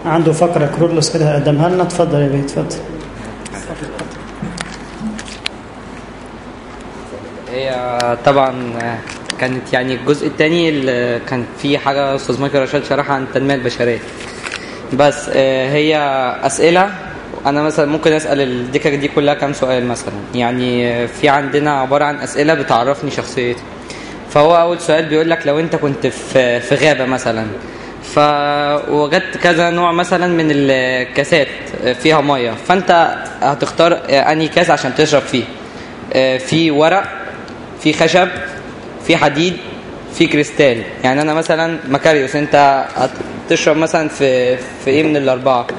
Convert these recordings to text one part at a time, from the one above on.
عنده فقرة كرولوس كده قدمها لنا اتفضل يا بيه اتفضل هي طبعا كانت يعني الجزء الثاني اللي كان فيه حاجه استاذ مايكل رشاد شرحها عن التنميه البشريه بس آه، هي اسئله انا مثلا ممكن اسال الدكه دي كلها كام سؤال مثلا يعني آه، في عندنا عباره عن اسئله بتعرفني شخصيتي فهو اول سؤال بيقول لك لو انت كنت في في غابه مثلا فوجدت كذا نوع مثلا من الكاسات فيها ميه فانت هتختار آه، انهي كاس عشان تشرب فيه آه، في ورق في خشب في حديد في كريستال يعني انا مثلا مكاريوس انت هتشرب مثلا في في ايه من الاربعه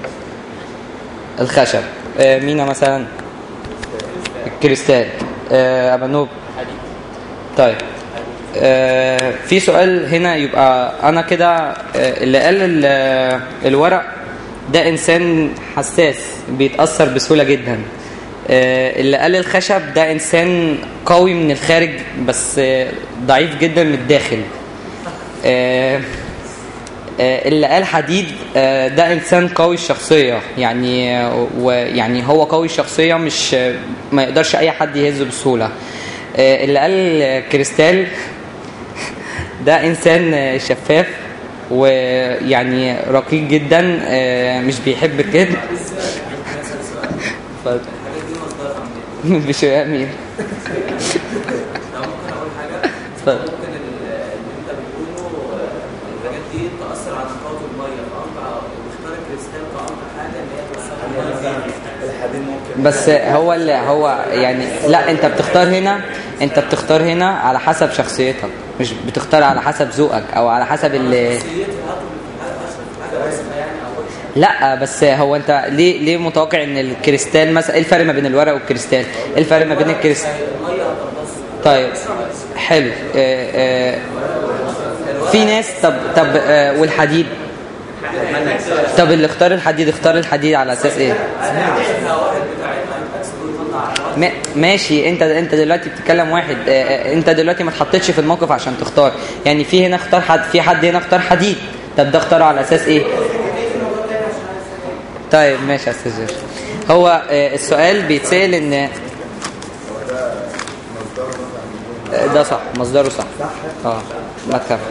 الخشب آه، مينا مثلا الكريستال آه، ابانوب طيب آه، في سؤال هنا يبقى انا كده آه، اللي قال ال- الورق ده انسان حساس بيتاثر بسهوله جدا آه، اللي قال الخشب ده انسان قوي من الخارج بس آه، ضعيف جدا من الداخل آه، آه، اللي قال حديد آه، ده انسان قوي الشخصيه يعني آه، ويعني هو قوي الشخصيه مش آه، ما يقدرش اي حد يهزه بسهوله آه، اللي قال كريستال ده انسان آه، شفاف ويعني رقيق جدا آه، مش بيحب الكذب اتفضل. مش امين لو ممكن اقول حاجه اتفضل. ممكن ال- اللي انت بتقوله آه، الحاجات دي تاثر على نقاط الميه فانت بتختار الكريستال كأكتر حاجه ان هي تاثر على الميه الحديد ممكن بس هو اللي هو يعني لا انت بتختار هنا انت بتختار هنا على حسب شخصيتك مش بتختار على حسب ذوقك او على حسب اللي شخصيتي هطلب حاجه وسخه يعني او وحشه لا بس هو انت ليه ليه متوقع ان الكريستال مثلا ايه الفرق ما بين الورق والكريستال ايه الفرق ما بين الكريستال الميه هتنبص طيب حلو اه اه في ناس طب طب اه والحديد طب اللي اختار الحديد اختار الحديد على اساس ايه ما- ماشي انت انت دلوقتي بتتكلم واحد اه، اه، انت دلوقتي ما اتحطيتش في الموقف عشان تختار يعني في هنا اختار حد في حد هنا اختار حديد طب ده اختاره على اساس ايه طيب ماشي يا استاذ جورج. هو اه، السؤال بيتسال ان اه، ده صح مصدره صح اه ما تخاف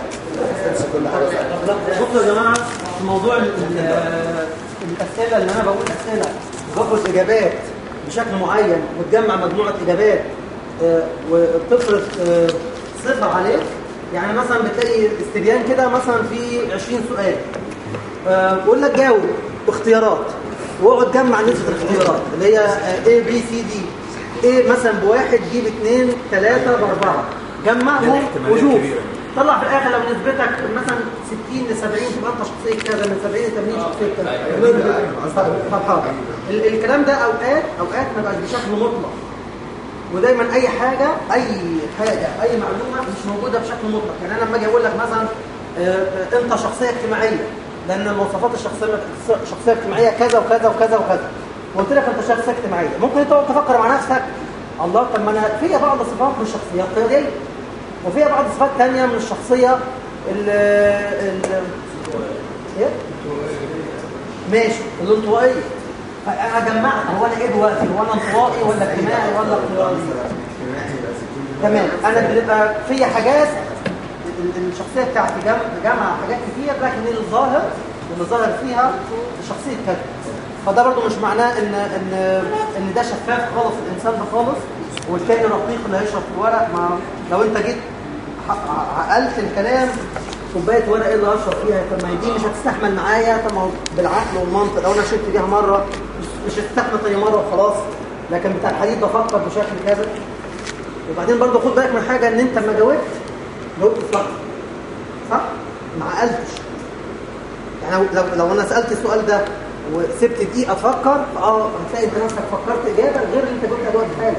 بصوا يا جماعه في موضوع ال- ال- الاسئله اللي انا بقول اسئله باخد اجابات بشكل معين وتجمع مجموعه اجابات آه، وبتفرض آه، صفه عليه يعني مثلا بتلاقي استبيان كده مثلا في 20 سؤال آه، بقول لك جاوب باختيارات واقعد جمع نسبه الاختيارات اللي هي آه، A B C D A مثلا بواحد جيب اثنين ثلاثة بأربعة جمعهم وشوف طلع في الآخر لو نسبتك مثلا 60 ل 70 تبقى أنت شخصية كذا من 70 ل 80 شخصية كذا طب حاضر ال- الكلام ده أوقات أوقات ما بقاش بشكل مطلق ودايما اي حاجه اي حاجه اي معلومه مش موجوده بشكل مطلق يعني انا لما اجي اقول لك مثلا آه، آه، انت شخصيه اجتماعيه لان المواصفات الشخصيه شخصيه اجتماعيه كذا وكذا وكذا وكذا وقلت لك انت شخصيه اجتماعيه ممكن انت تقعد تفكر مع نفسك الله طب ما انا فيا بعض صفات من الشخصيه القياديه وفيها بعض صفات ثانيه من الشخصيه ال ال ايه ماشي الانطوائيه اجمعها هو انا ايه دلوقتي هو انا انطوائي ولا اجتماعي ولا اقتصادي تمام انا بنبقى في حاجات ال- ال- الشخصيه بتاعتي جم- جامعه حاجات كتير لكن الظاهر اللي ظاهر فيها شخصيه كذا فده برضو مش معناه ان ان ان ده شفاف خالص الانسان ده خالص والتاني رقيق اللي هيشرب في الورق ما لو انت جيت ح- عقلت الكلام كوبايه ورق ايه اللي هشرب فيها طب ما هي دي مش هتستحمل معايا طب ما هو بالعقل والمنطق لو انا شربت بيها مره مش مش هتستحمل تاني مره وخلاص لكن بتاع الحديد بفكر بشكل كذا وبعدين برضه خد بالك من حاجه ان انت لما جاوبت جاوبت صح صح ما عقلتش يعني لو لو, لو انا سالت السؤال ده وسبت دقيقه افكر اه هتلاقي انت نفسك فكرت اجابه غير اللي انت جاوبتها دلوقتي حالا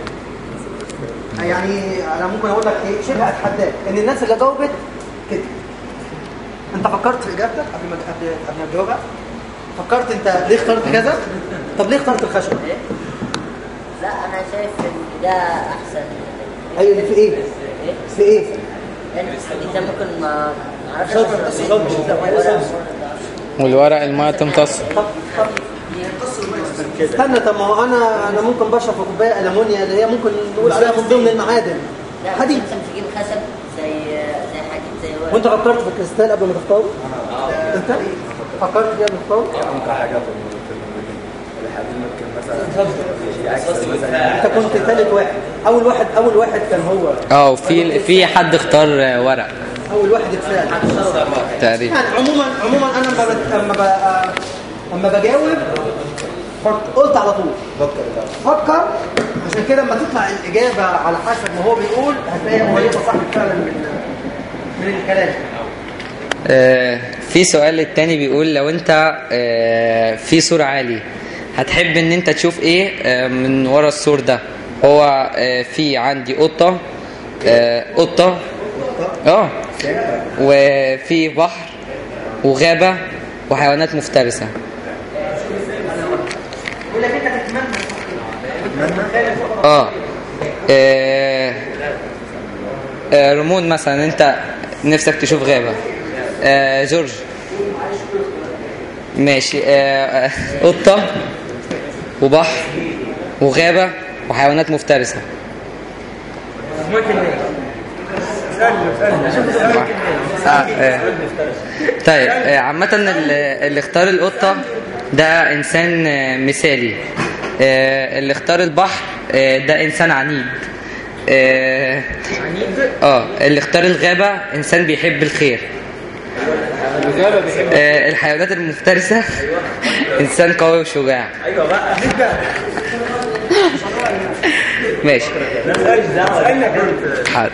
يعني انا ممكن اقول لك ايه شبه اتحداك ان الناس اللي جاوبت كده انت فكرت في اجابتك قبل ما قبل قبل ما تجاوبها فكرت انت ليه اخترت كذا طب ليه اخترت الخشب لا انا شايف ان ده احسن ايوه في ايه ايه في ايه انت انت ممكن ما ما اعرفش شاطر، بس شاطر. والورق الميه تمتص استنى طب ما هو انا انا ممكن بشرب في كوبايه المونيا اللي هي ممكن نقول عليها من ضمن المعادن لا حديد مثلا تجيب خشب زي زي حديد زي ورق وانت فكرت في الكريستال قبل ما تختاره؟ انت فكرت فيها قبل ما تختاره؟ ممكن حاجه في في الحديد ممكن مثلا انت كنت ثالث واحد اول واحد اول واحد كان هو اه وفي في حد اختار ورق اول واحد اتسال تقريبا يعني عموما عموما انا لما بت- اما ب- اما بجاوب فك- قلت على طول فكر عشان كده لما تطلع الاجابه على حسب ما هو بيقول هتلاقي هو يبقى صح فعلا من من الكلام آه، في سؤال التاني بيقول لو انت آه، في سور عالي هتحب ان انت تشوف ايه آه، من ورا السور ده هو آه، في عندي قطة آه، قطة اه وفي بحر وغابة وحيوانات مفترسة اه آه، آه، رمون مثلا انت نفسك تشوف غابة آه، جورج ماشي آه، آه، قطة وبحر وغابة وحيوانات مفترسة آه، آه. طيب آه، عامة ال- اللي اختار القطة ده إنسان آه، مثالي آه، اللي اختار البحر آه، ده إنسان عنيد اه آه، اللي اختار الغابة إنسان بيحب الخير آه، الحيوانات المفترسة إنسان قوي وشجاع ماشي حاضر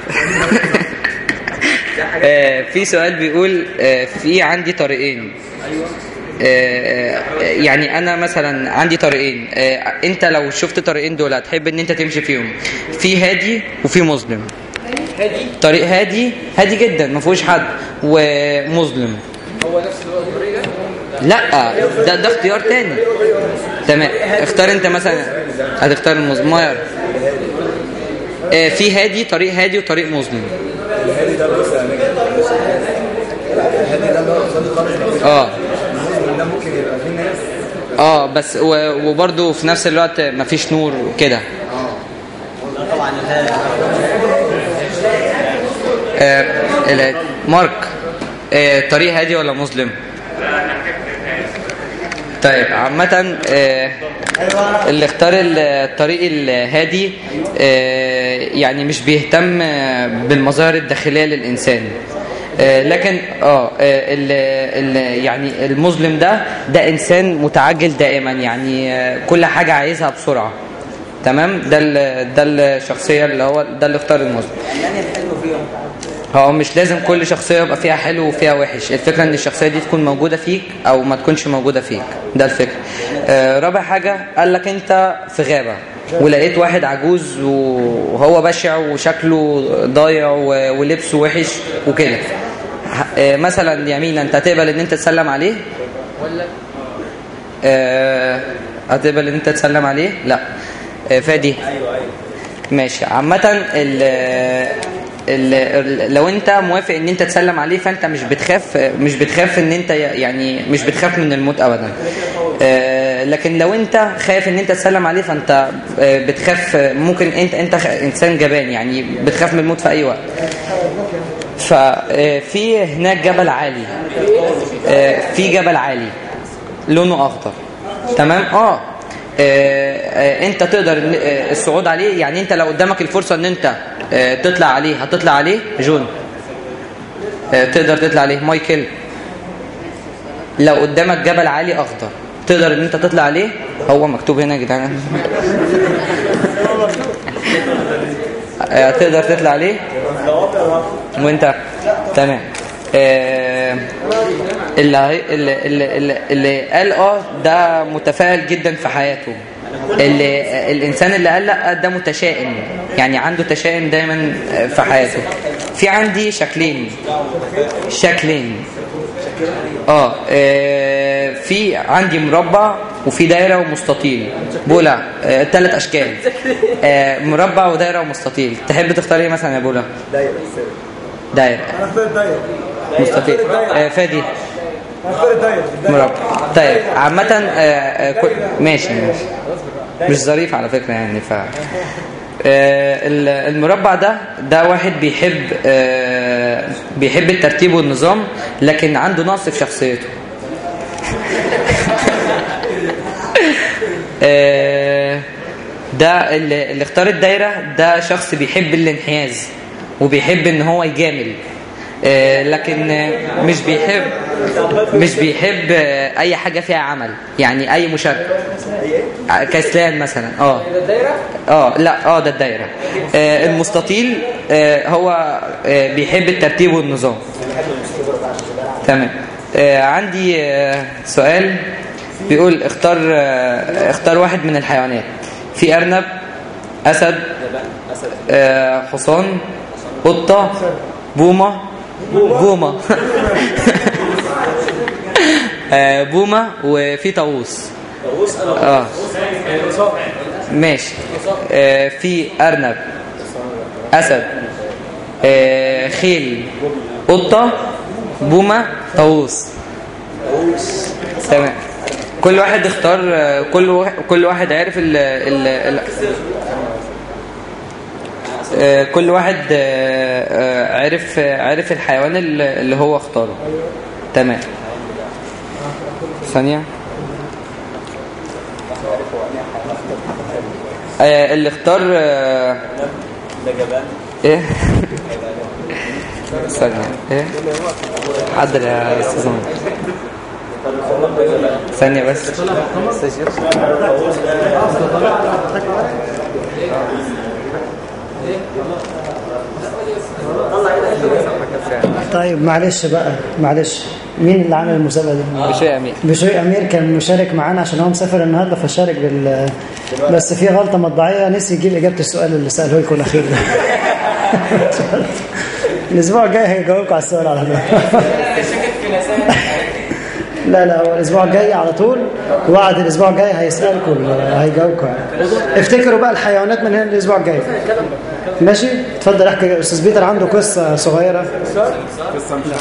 آه، في سؤال بيقول آه، في عندي طريقين آه، آه، يعني انا مثلا عندي طريقين آه، انت لو شفت طريقين دول هتحب ان انت تمشي فيهم في هادي وفي مظلم هادي طريق هادي هادي جدا ما فيهوش حد ومظلم هو نفس الطريق لا ده ده اختيار تاني تمام اختار انت مثلا هتختار المظلم ماير آه، في هادي طريق هادي وطريق مظلم الهادي ده بص يعني الهادي ده اللي هو قصاد خالص اه المظلم ده ممكن يبقى فيه ناس اه بس و- وبرضه في نفس الوقت مفيش نور وكده آه ال- مارك آه طريق هادي ولا مظلم طيب عامة آه اللي اختار ال- الطريق الهادي آه يعني مش بيهتم آه، بالمظاهر الداخلية للإنسان آه، لكن اه ال ال يعني المظلم ده ده انسان متعجل دائما يعني آه، كل حاجه عايزها بسرعه تمام ده ال- ده الشخصيه اللي هو ده اللي اختار المظلم يعني الحلو فيهم هو مش لازم كل شخصيه يبقى فيها حلو وفيها وحش الفكره ان الشخصيه دي تكون موجوده فيك او ما تكونش موجوده فيك ده الفكره آه، رابع حاجه قال لك انت في غابه ولقيت واحد عجوز وهو بشع وشكله ضايع و- ولبسه وحش وكده ه- آه، مثلا يمين انت هتقبل ان انت تسلم عليه ولا هتقبل ان انت تسلم عليه لا آه، فادي ماشي عامة ال ال ال- لو انت موافق ان انت تسلم عليه فانت مش بتخاف مش بتخاف ان انت يعني مش بتخاف من الموت ابدا آه، لكن لو انت خايف ان انت تسلم عليه فانت آه، بتخاف ممكن انت انت خ- انسان جبان يعني بتخاف من الموت في اي وقت ففي هناك جبل عالي آه، في جبل عالي لونه اخضر تمام اه آه، آه، انت تقدر إن- آه، الصعود عليه يعني انت لو قدامك الفرصه ان انت آه، تطلع عليه هتطلع عليه جون آه، تقدر تطلع عليه مايكل لو قدامك جبل عالي اخضر تقدر ان انت تطلع عليه هو مكتوب هنا يا جدعان آه، تقدر تطلع عليه وانت تمام آه، اللي, هي- اللي, اللي, اللي, اللي قال اه ده متفائل جدا في حياته اللي الانسان اللي قال لا ده متشائم يعني عنده تشاؤم دايما في حياته في عندي شكلين شكلين اه آه، في عندي مربع وفي دايره ومستطيل بولا آه، ثلاث اشكال آه، مربع ودايره ومستطيل تحب تختار ايه مثلا يا بولا دايره دايره انا اختار الدايره مستطيل آه، فادي اختار الدايره مربع طيب عامة آه، آه، كل- ماشي ماشي مش ظريف على فكرة يعني ف آه، ال- المربع ده ده واحد بيحب آه، بيحب الترتيب والنظام لكن عنده نقص في شخصيته آه، ده اللي اللي اختار الدايرة ده شخص بيحب الانحياز وبيحب ان هو يجامل آه، لكن آه، مش بيحب مش بيحب آه، اي حاجة فيها عمل يعني اي مشاركة آه، كسلان مثلا اه اه لا اه ده الدايرة آه، المستطيل آه، هو آه، بيحب الترتيب والنظام تمام آه، عندي آه، سؤال بيقول اختار آه، اختار واحد من الحيوانات في ارنب اسد آه، حصان قطه بومه بومه آه، بومه وفي طاووس اه ماشي آه، في ارنب اسد آه، خيل قطه بومه طاووس تمام كل واحد اختار آه، كل واحد كل واحد عارف ال ال ال آه، كل واحد آه، آه، عرف عرف الحيوان ال- اللي هو اختاره تمام ثانية آه، اللي اختار آه، ايه ثانية ايه حضر يا استاذ عمر. ثانية بس طيب معلش بقى معلش مين اللي عامل المسابقه دي؟ بشيء أمين بشوي امير كان مشارك معانا عشان هو مسافر النهارده فشارك بال بس في غلطه مطبعيه نسي يجيب اجابه السؤال اللي ساله لكم الاخير ده الاسبوع الجاي هيجاوبكم على السؤال على طول لا لا هو الاسبوع الجاي على طول وعد الاسبوع الجاي هيسالكم هيجاوبكم يعني. افتكروا بقى الحيوانات من هنا الاسبوع الجاي ماشي اتفضل احكي استاذ بيتر عنده قصه صغيره